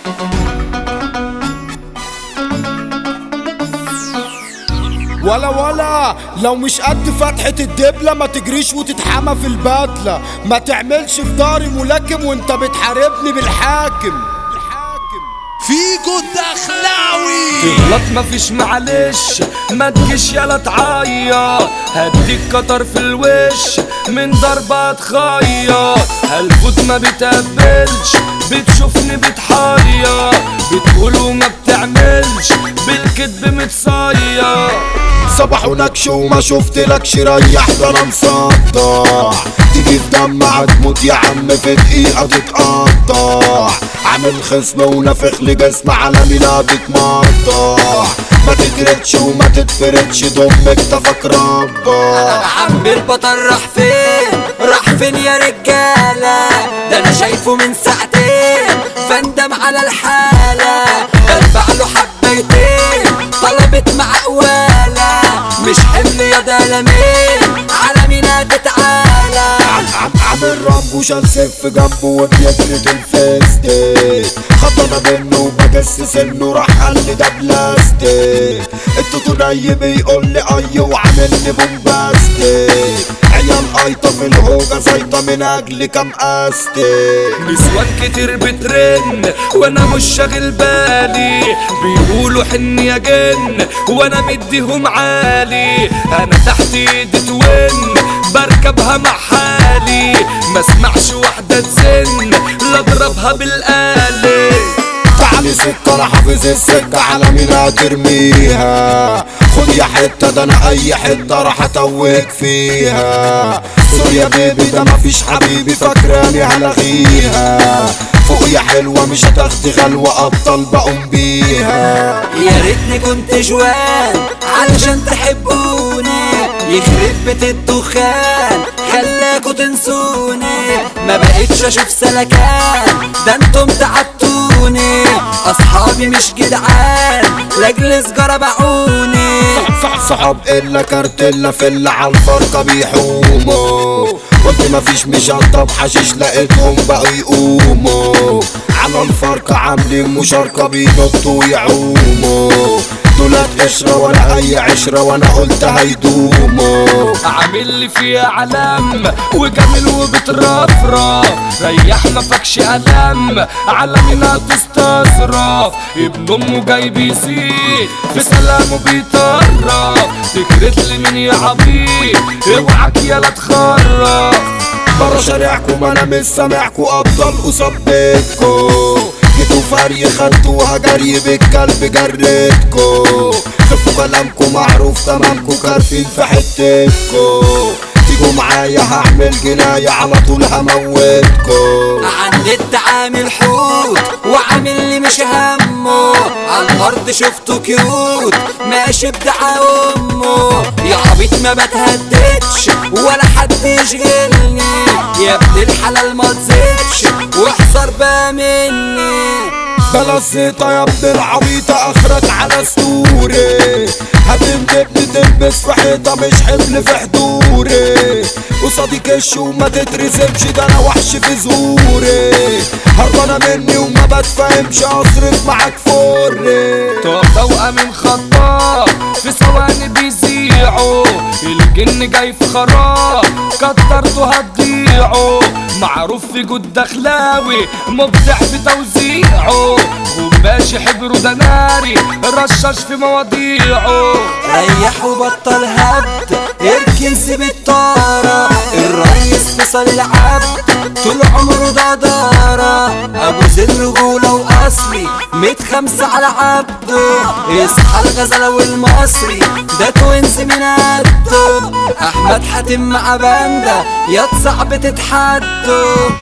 ولا ولا لو مش قد فتحة الدبلة ما تجريش وتتحمى في البدلة ما تعملش في داري ملاكم وانت بتحاربني بالحاكم فيجو الدخلاوي تغلط مفيش معلش ما تجيش يلا تعيط هديك قطر في الوش من ضربة تخيط هالفوت ما بتقبلش بتشوفني بتحير بتقول وما بتعملش بالكدب متصير صباح ونكش وما شفت لكش ريح ده انا مصدع تيجي في دمعة تموت يا عم في دقيقة تتقطع عامل خصم ونافخ لجسم على ميلادك مقطع ما تجردش وما تتفردش ضم اكتفك ربك عم البطل راح فين راح فين يا رجالة ده انا شايفه من ساعتين فندم على الحالة اربع له حبيتين طلبت مع قوالة مش حمل يا ده لمين على مين تتعالى عم عامل رامبو شال سيف جنبه وبيجلد الفيستيك خطنا منه وبجسس انه راح قال لي ده بلاستيك التوتو ني بيقول لي اي وعاملني بومباستيك عيال قايطة في الهوجة زيطة من اجل كام استيك نسوان كتير بترن وانا مش شاغل بالي بيقولوا حن يا جن وانا مديهم عالي انا تحت ايدي توين بركبها مع حالي ما اسمعش واحدة تزن لا اضربها بالآلي تعالي سكة انا حافظ السكة على مين هترميها خد يا حتة ده انا اي حتة راح اتوهك فيها سوري يا بيبي ده مفيش حبيبي فاكراني هلغيها فوق يا حلوة مش هتاخدي غلوة ابطال بقوم بيها يا ريتني كنت جوان علشان تحبوني يخرب بيت الدخان خلاكوا تنسوني ما بقتش اشوف سلكان ده انتم تعبتوني اصحابي مش جدعان لاجل سجارة باعوني صح صحاب الا كارتيلا في اللي على الفرقة بيحوموا قلت مفيش مشطب حشيش لقيتهم بقوا يقوموا على الفرقة عاملين مشاركة بينطوا ويعوموا دولت قشرة ولا أي عشرة وأنا قلت هيدوموا عامل لي فيها علم وجميل وبترفرف ريح ما فكش ألم على مين تستظرف ابن امه جاي بيزيد في سلامه بيطرف تكرت لي مين يا عبيد اوعك يلا تخرف برا شارعكم انا مش سامعكم افضل اصبتكم جيتوا فري خدتوها جري بالكلب جريتكم خفوا كلامكم معروف تمامكم كارفين في حتتكم تيجوا معايا هعمل جناية على طول هموتكم عند التعامل حوت وعامل لي مش همه على الارض شفته كيوت ماشي بدعا امه يا عبيط ما بتهددش ولا حد يشغلني يا ابن الحلال ما تزيدش واحذر بقى مني بلا الزيطة يا ابن العبيطة اخرك على ستوري هتندبني تلبس في حيطة مش حمل في حضوري قصادي كش وما تترسمش ده انا وحش في زهوري هربانة مني وما بتفهمش اصرف معاك فري توقع من خطاب في ثواني بيزيعوا الجن جاي في خراب كترته هتضيعوا معروف في جود دخلاوي مبدع في توزيعه وماشي حبره ده ناري رشاش في مواضيعه ريح وبطل هبد اركن سيب الطارة الرئيس فيصل العبد طول عمره ده دارة ابو زر رجولة واصلي ميت خمسة على عبده اصحى الغزالة والمصري ده توينز من قده احمد حاتم مع باندا يا صعب تتحدوا